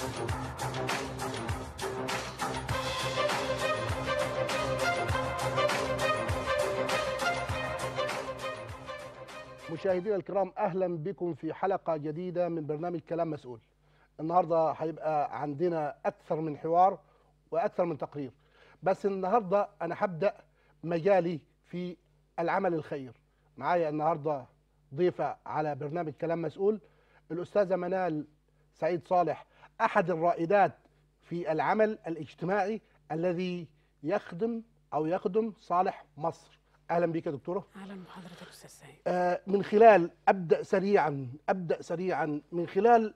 مشاهدينا الكرام اهلا بكم في حلقه جديده من برنامج كلام مسؤول. النهارده هيبقى عندنا اكثر من حوار واكثر من تقرير. بس النهارده انا هبدا مجالي في العمل الخير. معايا النهارده ضيفه على برنامج كلام مسؤول الاستاذه منال سعيد صالح احد الرائدات في العمل الاجتماعي الذي يخدم او يخدم صالح مصر. اهلا بك يا دكتوره. اهلا بحضرتك استاذ سعيد آه، من خلال ابدا سريعا ابدا سريعا من خلال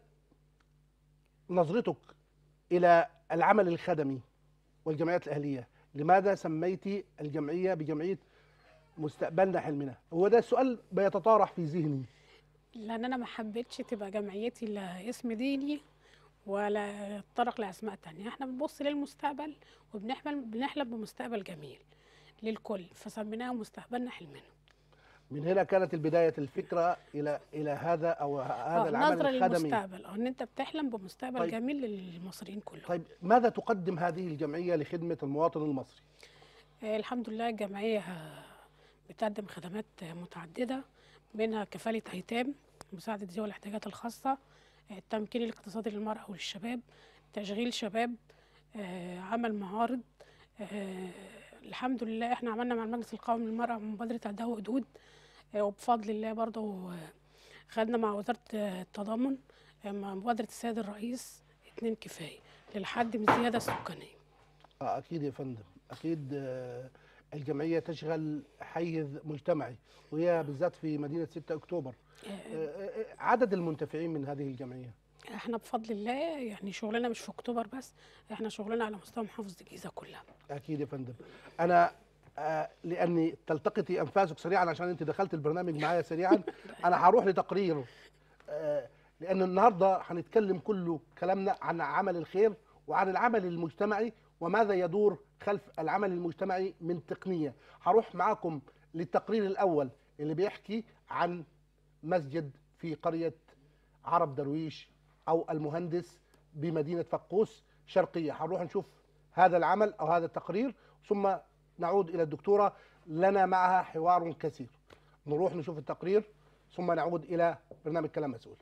نظرتك الى العمل الخدمي والجمعيات الاهليه لماذا سميتي الجمعيه بجمعيه مستقبلنا حلمنا هو ده السؤال بيتطارح في ذهني لان انا ما حبيتش تبقى جمعيتي لا اسم ديني ولا تطرق لاسماء تانية احنا بنبص للمستقبل وبنحلم بنحلم بمستقبل جميل للكل فسميناها مستقبلنا حلمنا من هنا كانت البدايه الفكره الى الى هذا او هذا آه، العمل نظره الخدمي للمستقبل اه ان انت بتحلم بمستقبل طيب. جميل للمصريين كلهم طيب ماذا تقدم هذه الجمعيه لخدمه المواطن المصري آه، الحمد لله الجمعية آه، بتقدم خدمات آه، متعددة منها كفالة أيتام مساعدة ذوي الاحتياجات الخاصة آه، التمكين الاقتصادي للمرأة والشباب تشغيل شباب آه، عمل معارض آه، الحمد لله احنا عملنا مع المجلس القومي للمرأة مبادرة عداء وحدود آه، وبفضل الله برضه آه، خدنا مع وزارة آه، التضامن آه، مع مبادرة السيد الرئيس اتنين كفاية للحد من الزيادة السكانية آه اكيد يا فندم اكيد آه، الجمعيه تشغل حيز مجتمعي وهي بالذات في مدينه 6 اكتوبر آه، آه، آه، عدد المنتفعين من هذه الجمعيه احنا بفضل الله يعني شغلنا مش في اكتوبر بس احنا شغلنا على مستوى محافظه الجيزه كلها اكيد يا فندم انا آه، لاني تلتقطي انفاسك سريعا عشان انت دخلت البرنامج معايا سريعا انا هروح لتقرير آه، لان النهارده هنتكلم كله كلامنا عن عمل الخير وعن العمل المجتمعي وماذا يدور خلف العمل المجتمعي من تقنيه هروح معاكم للتقرير الاول اللي بيحكي عن مسجد في قريه عرب درويش او المهندس بمدينه فقوس شرقيه هنروح نشوف هذا العمل او هذا التقرير ثم نعود الى الدكتوره لنا معها حوار كثير نروح نشوف التقرير ثم نعود الى برنامج كلام مسؤول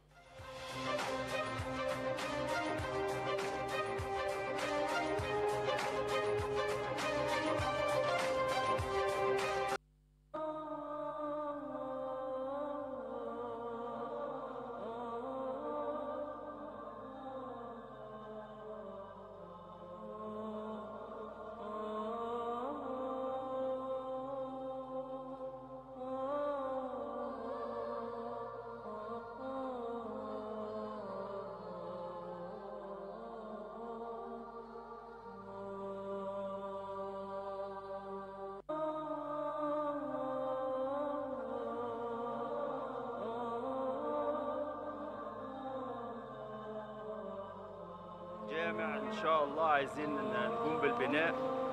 جامع ان شاء الله عايزين ن- نقوم بالبناء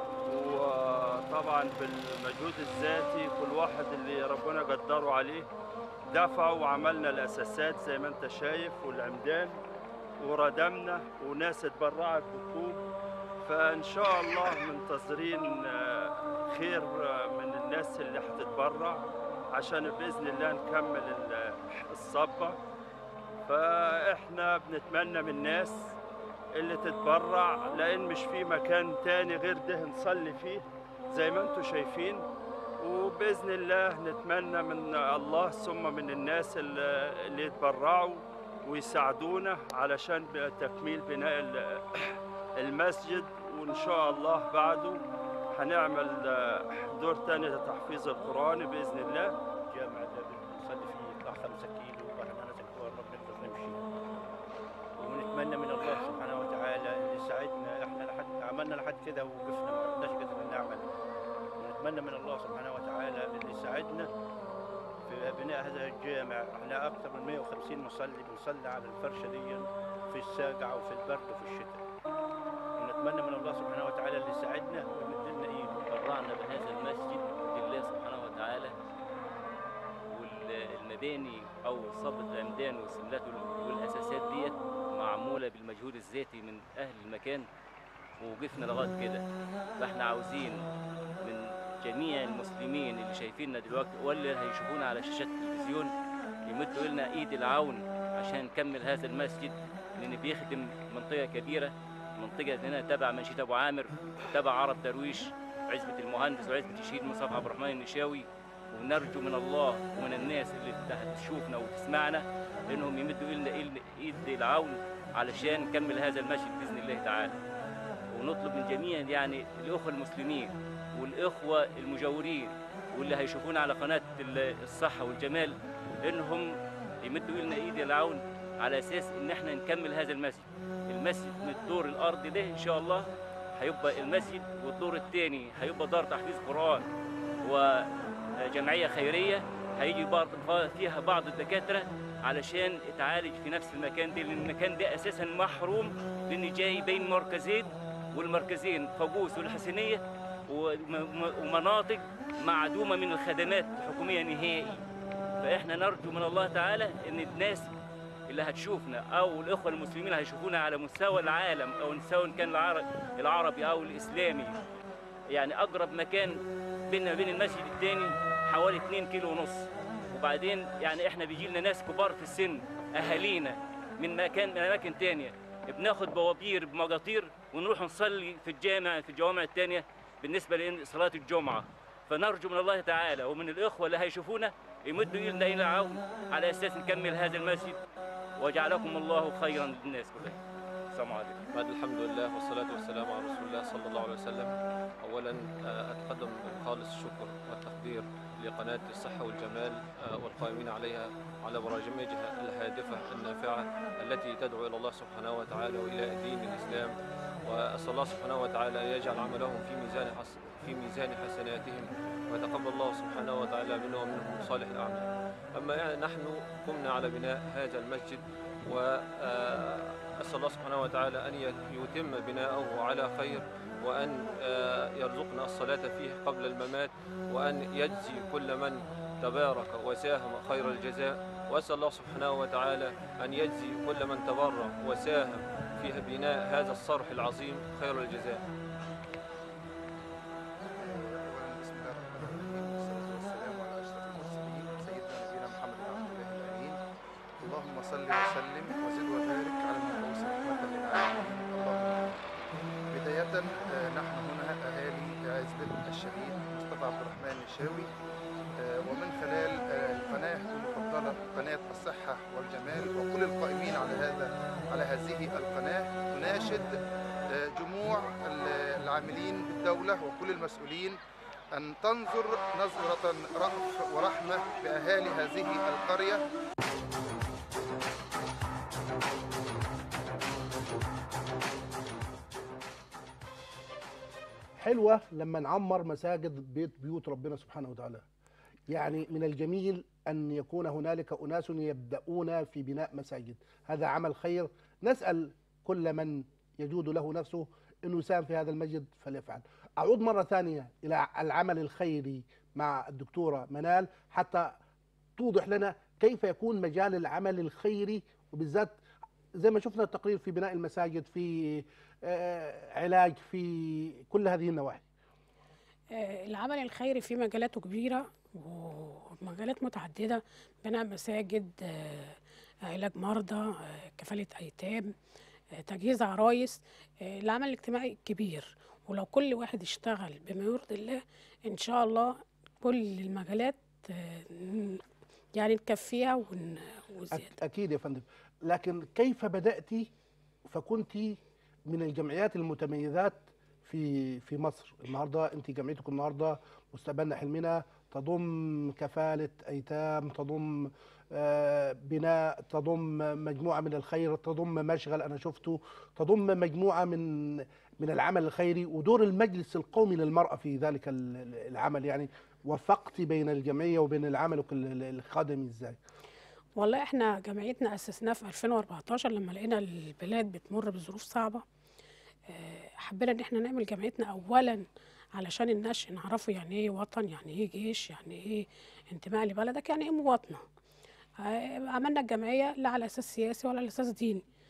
وطبعا بالمجهود الذاتي كل واحد اللي ربنا قدره عليه دفعوا وعملنا الاساسات زي ما انت شايف والعمدان وردمنا وناس اتبرعت بالطوب فان شاء الله منتظرين آه، خير آه، من الناس اللي هتتبرع عشان باذن الله نكمل ال- الصبه فاحنا بنتمنى من الناس اللي تتبرع لان مش في مكان تاني غير ده نصلي فيه زي ما انتم شايفين وباذن الله نتمنى من الله ثم من الناس اللي اللي يتبرعوا ويساعدونا علشان تكميل بناء ال- المسجد وان شاء الله بعده هنعمل دور تاني لتحفيظ القران باذن الله الجامع ده بنصلي فيه يطلع خمسة كيلو واحنا نازل فوق الرب نقدر نمشي ونتمنى من الله سبحانه وتعالى اللي يساعدنا احنا لحد عملنا لحد كده ووقفنا ما عرفناش قدرنا نعمل ونتمنى من الله سبحانه وتعالى اللي يساعدنا في بناء هذا الجامع احنا اكثر من 150 مصلي بنصلي على الفرشه دي في الساقعه وفي البرد وفي الشتاء ونتمنى من الله سبحانه وتعالى اللي يساعدنا ويمد لنا ايده تبرعنا بهذا المسجد لله سبحانه وتعالى والمباني او صبة العمدان والسملات وال- والاساسات ديت معموله ولا بالمجهود الذاتي من اهل المكان ووقفنا لغايه كده فاحنا عاوزين من جميع المسلمين اللي شايفيننا دلوقتي واللي هيشوفونا على شاشات التلفزيون يمدوا لنا ايد العون عشان نكمل هذا المسجد لان بيخدم منطقه كبيره منطقه هنا تبع منشيه ابو عامر تبع عرب درويش عزبه المهندس وعزبه الشهيد مصطفى عبد الرحمن النشاوي ونرجو من الله ومن الناس اللي تشوفنا وتسمعنا انهم يمدوا لنا ايد العون علشان نكمل هذا المسجد باذن الله تعالى ونطلب من جميع يعني الاخوه المسلمين والاخوه المجاورين واللي هيشوفونا على قناه الصحه والجمال انهم يمدوا لنا ايد العون على اساس ان احنا نكمل هذا المسجد المسجد من الدور الارضي ده ان شاء الله هيبقى المسجد والدور الثاني هيبقى دار تحفيظ قران وجمعيه خيريه هيجي برضه فيها بعض الدكاتره علشان اتعالج في نفس المكان ده لان المكان ده اساسا محروم لان جاي بين مركزين والمركزين فاجوس والحسينيه ومناطق معدومه من الخدمات الحكوميه نهائي فاحنا نرجو من الله تعالى ان الناس اللي هتشوفنا او الاخوه المسلمين اللي هيشوفونا على مستوى العالم او سواء كان العربي, العربي او الاسلامي يعني اقرب مكان بيننا وبين المسجد الثاني حوالي 2 كيلو ونص وبعدين يعني احنا بيجي لنا ناس كبار في السن اهالينا من مكان من اماكن ثانيه بناخد بوابير بمجاطير ونروح نصلي في الجامع في الجوامع الثانيه بالنسبه لصلاه الجمعه فنرجو من الله تعالى ومن الاخوه اللي هيشوفونا يمدوا لنا الى عون على اساس نكمل هذا المسجد وجعلكم الله خيرا للناس كلها السلام عليكم بعد الحمد لله والصلاة والسلام على رسول الله صلى الله عليه وسلم أولا أتقدم بخالص الشكر والتقدير لقناة الصحة والجمال والقائمين عليها على برامجها الهادفة النافعة التي تدعو إلى الله سبحانه وتعالى وإلى دين الإسلام وأسأل الله سبحانه وتعالى أن يجعل عملهم في ميزان حس في ميزان حسناتهم ويتقبل الله سبحانه وتعالى منا ومنهم صالح الأعمال أما يعني نحن قمنا على بناء هذا المسجد وأسأل الله سبحانه وتعالى أن يتم بناءه على خير وأن يرزقنا الصلاة فيه قبل الممات وأن يجزي كل من تبارك وساهم خير الجزاء وأسأل الله سبحانه وتعالى أن يجزي كل من تبرع وساهم في بناء هذا الصرح العظيم خير الجزاء بسم الله الرحمن الرحيم والصلاة والسلام على أشرف المرسلين سيدنا نبينا محمد بن عبد الله الأمين اللهم صل وسلم وزد وبارك على المبعوث رحمة للعالمين اللهم بداية آه، نحن هنا أهالي عزبة الشهيد مصطفى عبد الرحمن الشاوي آه، ومن خلال آه، القناة المفضلة قناة الصحة والجمال وكل القائمين على هذا على هذه القناة نناشد آه، جموع ال- العاملين بالدولة وكل المسؤولين أن تنظر نظرة رأف ورحمة بأهالي هذه القرية حلوة لما نعمر مساجد بيت بيوت ربنا سبحانه وتعالى يعني من الجميل أن يكون هنالك أناس يبدأون في بناء مساجد هذا عمل خير نسأل كل من يجود له نفسه أنه يساهم في هذا المسجد فليفعل أعود مرة ثانية إلى العمل الخيري مع الدكتورة منال حتى توضح لنا كيف يكون مجال العمل الخيري وبالذات زي ما شفنا التقرير في بناء المساجد في آه، علاج في كل هذه النواحي آه، العمل الخيري في مجالاته كبيرة ومجالات متعددة بناء مساجد آه، علاج مرضى آه، كفالة أيتام آه، تجهيز عرايس آه، العمل الاجتماعي كبير ولو كل واحد اشتغل بما يرضي الله إن شاء الله كل المجالات آه، ن- يعني نكفيها ون- وزيادة أك- أكيد يا فندم لكن كيف بدأت فكنت من الجمعيات المتميزات في في مصر النهارده انت جمعيتكم النهارده مستقبلنا حلمنا تضم كفالة أيتام تضم آه، بناء تضم مجموعة من الخير تضم مشغل أنا شفته تضم مجموعة من من العمل الخيري ودور المجلس القومي للمرأة في ذلك ال- ال- العمل يعني وفقت بين الجمعية وبين العمل ال- الخدمي ازاي؟ والله احنا جمعيتنا اسسناها في 2014 لما لقينا البلاد بتمر بظروف صعبه آه، حبينا ان احنا نعمل جمعيتنا اولا علشان الناس نعرفوا يعني ايه وطن يعني ايه جيش يعني ايه انتماء لبلدك يعني ايه مواطنه آه، عملنا الجمعيه لا على اساس سياسي ولا على اساس ديني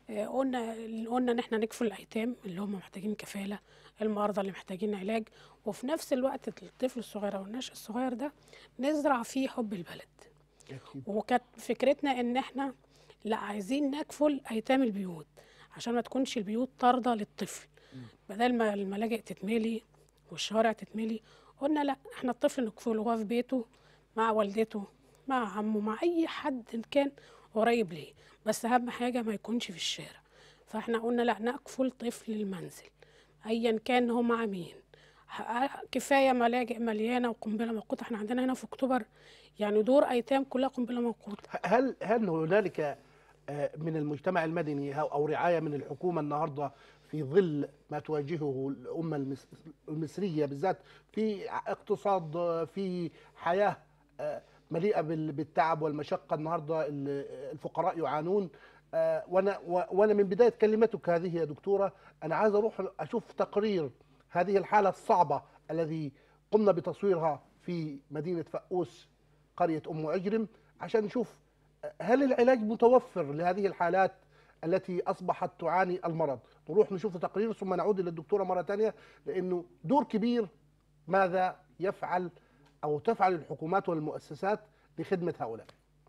آه، قلنا قلنا ان احنا نكفل الايتام اللي هم محتاجين كفاله المرضى اللي محتاجين علاج وفي نفس الوقت الطفل الصغير او الناشئ الصغير ده نزرع فيه حب البلد أكيد. وكانت فكرتنا ان احنا لا عايزين نكفل ايتام البيوت عشان ما تكونش البيوت طارده للطفل بدل ما الملاجئ تتملي والشوارع تتملي قلنا لا احنا الطفل نكفله وهو في بيته مع والدته مع عمه مع اي حد إن كان قريب ليه بس اهم حاجه ما يكونش في الشارع فاحنا قلنا لا نكفل طفل المنزل ايا كان هو مع مين ح- كفايه ملاجئ مليانه وقنبله موقوته احنا عندنا هنا في اكتوبر يعني دور ايتام كلها قنبله موقوته هل هل هنالك آه، من المجتمع المدني أو- او رعايه من الحكومه النهارده في ظل ما تواجهه الامه المس- المصريه بالذات في اقتصاد آه، في حياه آه، مليئه بال- بالتعب والمشقه النهارده ال- الفقراء يعانون آه، وانا و- وانا من بدايه كلمتك هذه يا دكتوره انا عايز اروح اشوف تقرير هذه الحاله الصعبه الذي قمنا بتصويرها في مدينه فقوس قريه ام عجرم عشان نشوف هل العلاج متوفر لهذه الحالات التي اصبحت تعاني المرض نروح نشوف تقرير ثم نعود الى الدكتوره مره ثانيه لانه دور كبير ماذا يفعل او تفعل الحكومات والمؤسسات لخدمه هؤلاء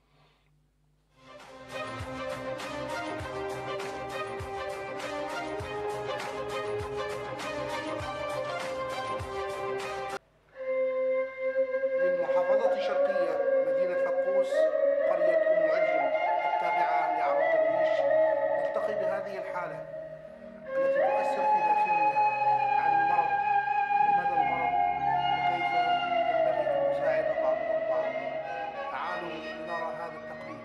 من محافظة شرقية مدينة فقوس قرية أم عجرم التابعة لعرب درويش نلتقي بهذه الحالة التي تؤثر في داخلنا عن المرض ومدى المرض وكيف ينبغي أن نساعد بعضنا البعض تعالوا لنرى هذا التقرير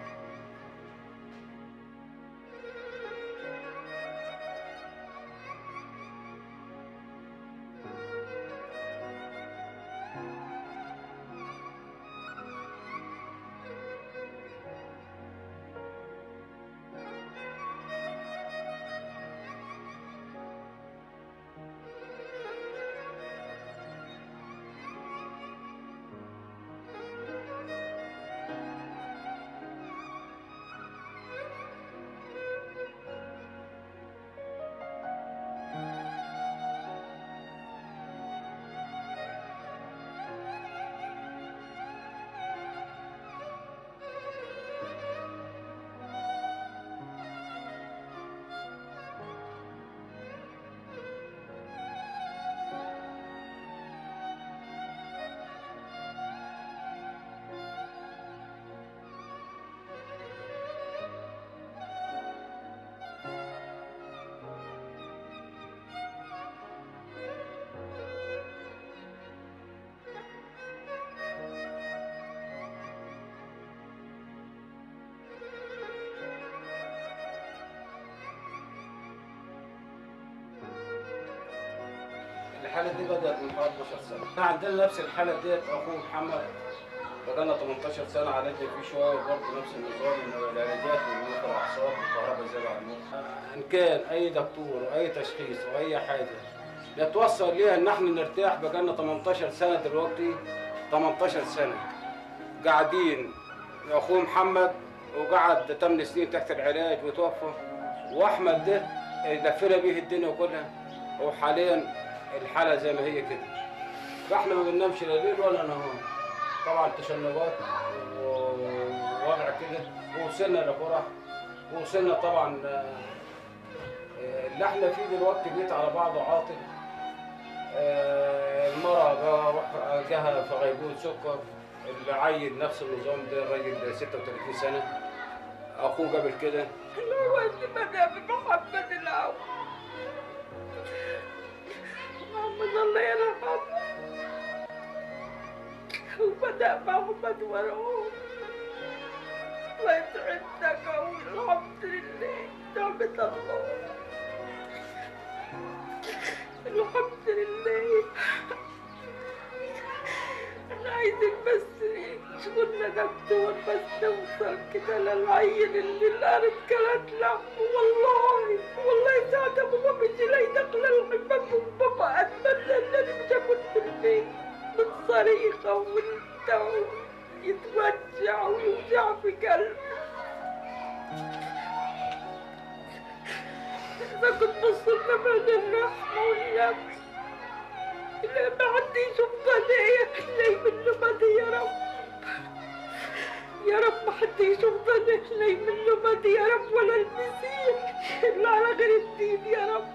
الحالة دي بدأت من حوالي 12 سنة. احنا عندنا نفس الحالة ديت أخوه محمد بقالنا 18 سنة عالجنا فيه شوية وبرضه نفس النظام من العلاجات والمخ الأعصاب والكهرباء زيادة عن المخ. إن كان أي دكتور وأي تشخيص وأي حاجة يتوصل ليها إن احنا نرتاح بقالنا 18 سنة دلوقتي 18 سنة قاعدين أخوه محمد وقعد 8 سنين تحت العلاج وتوفى وأحمد ده لفينا بيه الدنيا كلها وحاليا الحالة زي ما هي كده فاحنا ما بننامش لا ليل ولا نهار طبعا تشنجات ووضع كده ووصلنا لفرح ووصلنا طبعا آه، آه، اللي احنا فيه دلوقتي بيت على بعضه عاطل آه، المرأة بروح جاها في غيبوبة سكر اللي عين نفس النظام ده الراجل 36 سنة أخوه قبل كده هو اللي بدأ بمحمد الأول محمد الله يرحمه وبدأ محمد وراه الله يسعدك أوي الحمد لله نعمة الله الحمد لله أنا عايزك بس شغلنا دكتور بس توصل كده للعيل اللي الأرض كانت له والله والله ساعة بابا مشي لا يدخل الحمام وبابا أتمنى إن أنا مش أكون في البيت من صريخه وانت يتوجع ويوجع في قلبي عايزاك تبص لنا بعين الرحمة والنبي لا ما حد يشوف ضنايا لا يمل مدي يا رب يا رب ما حد يشوف ضنايا لا يمل مدي يا رب ولا المسيح إلا على غير الدين يا رب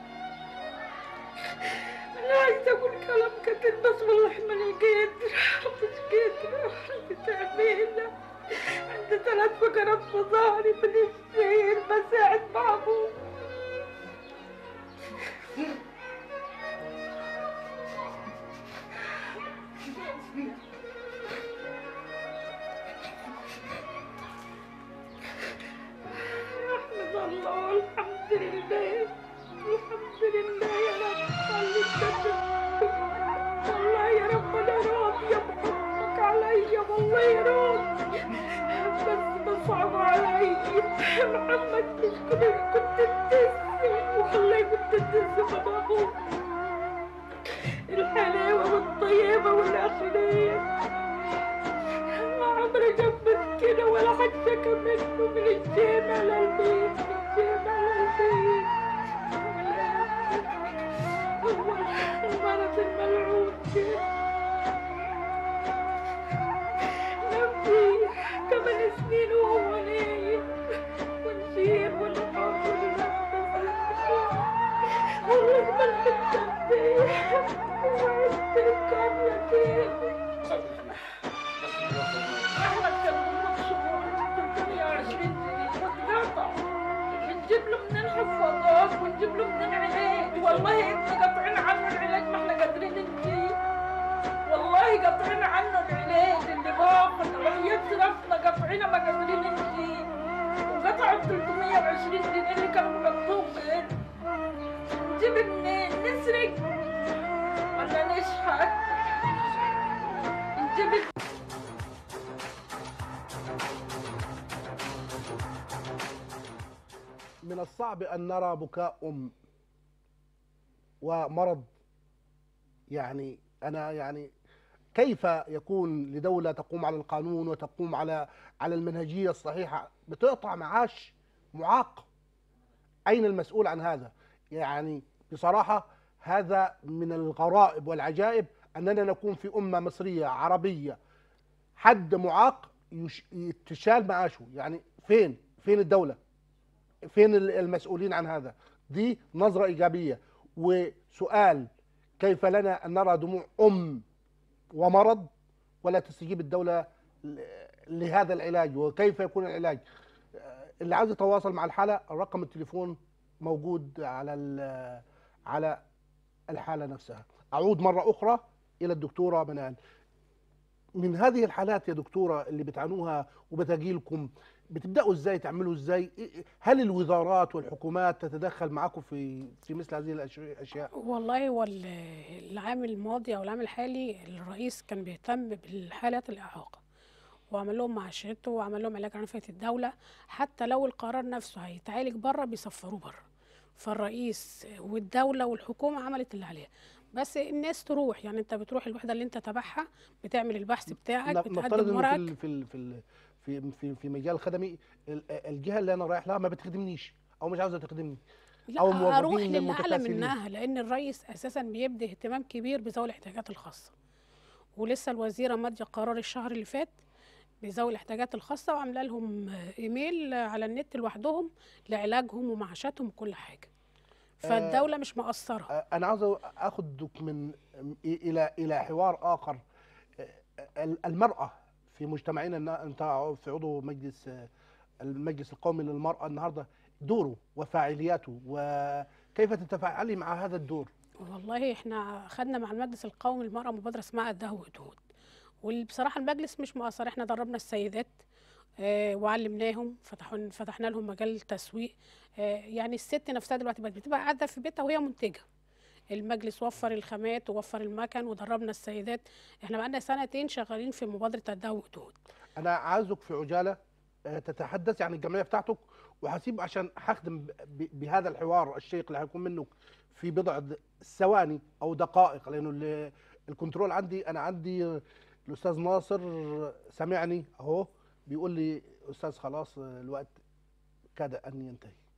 أنا عايزة أقول كلام كتير بس والله ماني قادرة مش قادرة بتعملها عندي ثلاث فقرات في ظهري من السير بساعد محمود أحمد الله والحمد لله الحمد لله يا رب خليك تدعي. والله يا رب أنا راضية بحبك عليا والله راضية بس بصعب علي محمد مش كنت كنت بتسم والله كنت بتسم أبوك الحلاوة والطيبة والأخلاق ما عمري جنبت كده ولا حد شكى منه من الجامع للبيت من الجامع للبيت هو المرض الملعون ده نبي ثمان سنين وهو نايم ونسير والحب والله ما الحب وعدت كان يتيم احمد كان مقصود 320 جنيه واتقطع بنجيب له من الحفاضات ونجيب له من العلاج والله ابني قاطعين عنه العلاج ما احنا قادرين نجيب والله قاطعين عنه العلاج اللي باخد وحياة ربنا قاطعينه ما قادرين نجيب وقطعوا ال 320 جنيه اللي كانوا مقطوهم غير نجيب منين نسرق ولا نشحت نجيب من الصعب أن نرى بكاء أم ومرض يعني أنا يعني كيف يكون لدولة تقوم على القانون وتقوم على على المنهجية الصحيحة بتقطع معاش معاق أين المسؤول عن هذا يعني بصراحة هذا من الغرائب والعجائب أننا نكون في أمة مصرية عربية حد معاق يش- يتشال معاشه يعني فين فين الدولة فين ال- المسؤولين عن هذا دي نظرة إيجابية وسؤال كيف لنا أن نرى دموع أم ومرض ولا تستجيب الدولة ل- لهذا العلاج وكيف يكون العلاج آه، اللي عايز يتواصل مع الحالة رقم التليفون موجود على ال- على الحالة نفسها أعود مرة أخرى إلى الدكتورة منال من هذه الحالات يا دكتورة اللي بتعانوها وبتجيلكم بتبدأوا ازاي تعملوا ازاي إيه- هل الوزارات والحكومات تتدخل معاكم في في مثل هذه الأش- الاشياء والله هو ال- العام الماضي او العام الحالي الرئيس كان بيهتم بالحالات الاعاقه وعمل لهم معاشاته وعمل لهم علاج عنفيه الدوله حتى لو القرار نفسه هيتعالج بره بيسفروه بره فالرئيس والدوله والحكومه عملت اللي عليها بس الناس تروح يعني انت بتروح الوحده اللي انت تبعها بتعمل البحث بتاعك نفترض بتقدم انه في ورقك ال- في ال- في ال- في في في مجال خدمي ال- الجهه اللي انا رايح لها ما بتخدمنيش او مش عاوزه تخدمني لا أو موظفين اروح للي اعلى متكاسلين. منها لان الرئيس اساسا بيبدي اهتمام كبير بذوي الاحتياجات الخاصه ولسه الوزيره ماديه قرار الشهر اللي فات بذوي الاحتياجات الخاصه وعامله لهم ايميل على النت لوحدهم لعلاجهم ومعاشاتهم وكل حاجه فالدوله مش مقصره آه، انا عاوز اخدك من الى الى حوار اخر آه، ال- المراه في مجتمعنا إن انت في عضو مجلس آه، المجلس القومي للمراه النهارده دوره وفاعلياته وكيف تتفاعلي مع هذا الدور والله احنا خدنا مع المجلس القومي للمرأة مبادرة اسمها قدها وقدود وبصراحة المجلس مش مقصر احنا دربنا السيدات آه وعلمناهم فتحوا فتحنا لهم مجال تسويق آه يعني الست نفسها دلوقتي بقت بتبقى قاعدة في بيتها وهي منتجة المجلس وفر الخامات ووفر المكن ودربنا السيدات احنا بقالنا سنتين شغالين في مبادرة قدها وقدود انا عايزك في عجاله آه، تتحدث عن الجمعيه بتاعتك وهسيب عشان هختم ب- ب- بهذا الحوار الشيق اللي هيكون منك في بضع د- ثواني او دقائق لانه ال- الكنترول عندي انا عندي آه، الاستاذ ناصر سمعني اهو بيقول لي استاذ خلاص آه، الوقت كاد ان ينتهي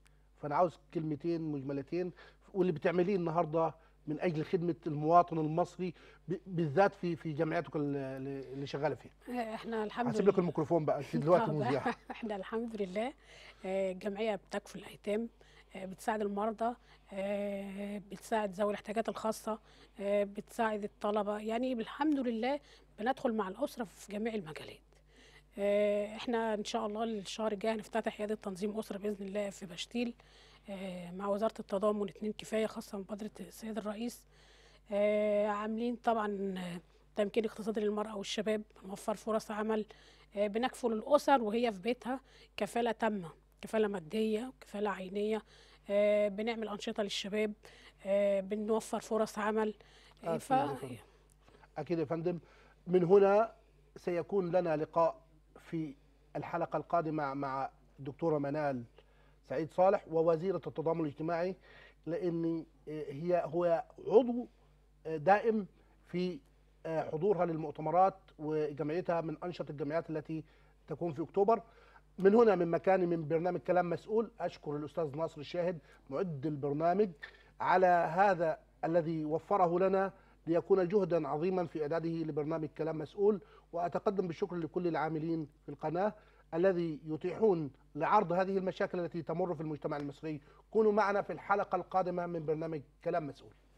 فانا عاوز كلمتين مجملتين واللي بتعمليه النهارده من اجل خدمه المواطن المصري ب- بالذات في في جمعيتك ال- اللي شغاله فيها احنا الحمد هسيب لك لله الميكروفون بقى انت دلوقتي طب مذيعه احنا الحمد لله آه، الجمعيه بتكفل الايتام آه، بتساعد المرضى آه، بتساعد ذوي الاحتياجات الخاصه آه، بتساعد الطلبه يعني الحمد لله بندخل مع الاسره في جميع المجالات آه، احنا ان شاء الله الشهر الجاي هنفتتح عياده تنظيم اسره باذن الله في بشتيل آه، مع وزاره التضامن اتنين كفايه خاصه بمبادره السيد الرئيس آه، عاملين طبعا آه، تمكين اقتصادي للمرأة والشباب نوفر فرص عمل آه، بنكفل الأسر وهي في بيتها كفالة تامة كفالة مادية كفالة عينية آه، بنعمل أنشطة للشباب آه، بنوفر فرص عمل آه، ف... أكيد يا فندم. اكيد يا فندم من هنا سيكون لنا لقاء في الحلقه القادمه مع الدكتوره منال سعيد صالح ووزيره التضامن الاجتماعي لان هي هو عضو دائم في حضورها للمؤتمرات وجمعيتها من انشط الجمعيات التي تكون في اكتوبر من هنا من مكاني من برنامج كلام مسؤول اشكر الاستاذ ناصر الشاهد معد البرنامج على هذا الذي وفره لنا ليكون جهدا عظيما في اعداده لبرنامج كلام مسؤول واتقدم بالشكر لكل العاملين في القناه الذي يتيحون لعرض هذه المشاكل التي تمر في المجتمع المصري كونوا معنا في الحلقه القادمه من برنامج كلام مسؤول